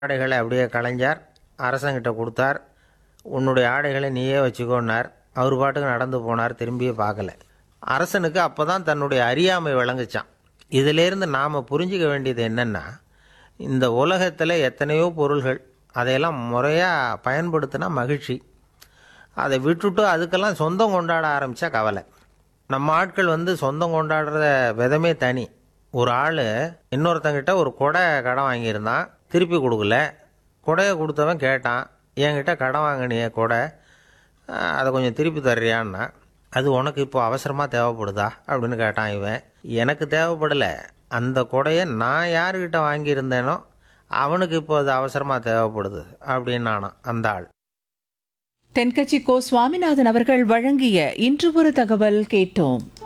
ஆடைகளை அப்படியே களைஞ்சார் அரசங்கிட்ட கொடுத்தார் உன்னுடைய ஆடைகளை நீயே வச்சுக்கோன்னார் அவர் பாட்டுக்கு நடந்து போனார் திரும்பியே பார்க்கல அரசனுக்கு அப்போ தான் தன்னுடைய அறியாமை விளங்குச்சான் இதிலேருந்து நாம் புரிஞ்சிக்க வேண்டியது என்னென்னா இந்த உலகத்தில் எத்தனையோ பொருள்கள் அதையெல்லாம் முறையாக பயன்படுத்தினா மகிழ்ச்சி அதை விட்டுட்டு அதுக்கெல்லாம் சொந்தம் கொண்டாட ஆரம்பித்தா கவலை நம்ம ஆட்கள் வந்து சொந்தம் கொண்டாடுற விதமே தனி ஒரு ஆள் இன்னொருத்தங்கிட்ட ஒரு கொடை கடன் வாங்கியிருந்தான் திருப்பி கொடுக்கல கொடையை கொடுத்தவன் கேட்டான் என்கிட்ட கடன் வாங்கினிய கொடை அஹ், அதை கொஞ்சம் திருப்பி தர்றியான்னா அது உனக்கு இப்போ அவசரமாக தேவைப்படுதா அப்படின்னு கேட்டான் இவன் எனக்கு தேவைப்படலை அந்த கொடையை நான் யாருக்கிட்ட வாங்கியிருந்தேனோ அவனுக்கு இப்போ அது அவசரமாக தேவைப்படுது அப்படின்னானான் அந்த ஆள் தென்கட்சி கோ சுவாமிநாதன் அவர்கள் வழங்கிய இன்று ஒரு தகவல் கேட்டோம்